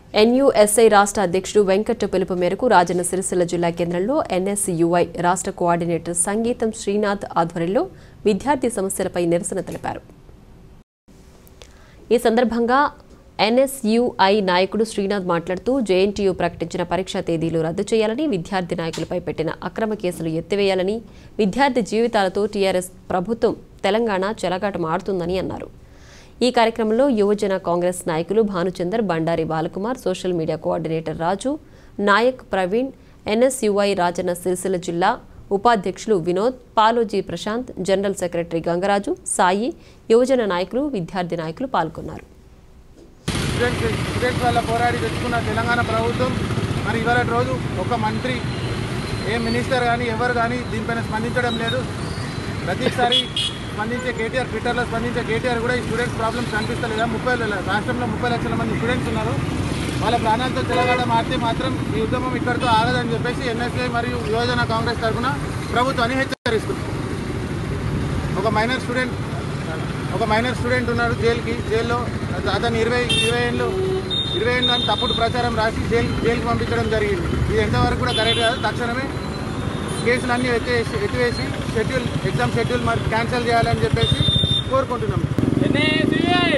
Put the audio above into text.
ఎన్యూఎస్ఐ రాష్ట్ర అధ్యక్షుడు వెంకట్ పిలుపు మేరకు రాజన్న సిరిసిల్ల జిల్లా కేంద్రంలో ఎన్ఎస్యుఐ రాష్ట్ర కోఆర్డినేటర్ సంగీతం శ్రీనాథ్ ఆధ్వర్యంలో విద్యార్థి సమస్యలపై నిరసన తెలిపారు ఈ సందర్భంగా ఎన్ఎస్యుఐ నాయకుడు శ్రీనాథ్ మాట్లాడుతూ జేఎన్టీయూ ప్రకటించిన పరీక్షా తేదీలు రద్దు చేయాలని విద్యార్థి నాయకులపై పెట్టిన అక్రమ కేసులు ఎత్తివేయాలని విద్యార్థి జీవితాలతో టీఆర్ఎస్ ప్రభుత్వం తెలంగాణ చెలగాటం ఆడుతుందని అన్నారు ఈ కార్యక్రమంలో యువజన కాంగ్రెస్ నాయకులు Bhanuchander Bandari Balakumar social media coordinator Raju Nayak Praveen NSUI Rajanna Sircilla జిల్లా ఉపాధ్యక్షులు వినోద్ పాలోజీ ప్రశాంత్ జనరల్ సెక్రటరీ గంగరాజు సాయి యువజన నాయకులు విద్యార్థి నాయకులు పాల్గొన్నారు స్టూడెంట్స్ స్టూడెంట్స్ వల్ల పోరాడి తెచ్చుకున్న తెలంగాణ ప్రభుత్వం మరి ఇవాళ రోజు ఒక మంత్రి ఏ మినిస్టర్ కానీ ఎవరు కానీ దీనిపైన స్పందించడం లేదు ప్రతిసారి స్పందించే కేటీఆర్ ట్విట్టర్లో స్పందించే కేటీఆర్ కూడా ఈ స్టూడెంట్స్ ప్రాబ్లమ్స్ కనిపిస్తలేదా ముప్పై ల- రాష్ట్రంలో ముప్పై లక్షల మంది స్టూడెంట్స్ ఉన్నారు వాళ్ళ ప్రాణాలతో తెలంగాణ మారితే మాత్రం ఈ ఉద్యమం ఇక్కడితో ఆగదని చెప్పేసి ఎన్ఎస్ఏ మరియు యువజన కాంగ్రెస్ తరఫున ప్రభుత్వాన్ని హెచ్చరిస్తుంది ఒక మైనర్ స్టూడెంట్ ఒక మైనర్ స్టూడెంట్ ఉన్నాడు జైలుకి జైల్లో అతను ఇరవై ఇరవై ఏళ్ళు ఇరవై ఏళ్ళు అని తప్పుడు ప్రచారం రాసి జైలు జైలుకి పంపించడం జరిగింది ఇది ఎంతవరకు కూడా కరెక్ట్ కాదు తక్షణమే కేసులన్నీ ఎత్తివేసి ఎత్తివేసి షెడ్యూల్ ఎగ్జామ్ షెడ్యూల్ మరి క్యాన్సిల్ చేయాలని చెప్పేసి కోరుకుంటున్నాం ఎన్ఏసిఐ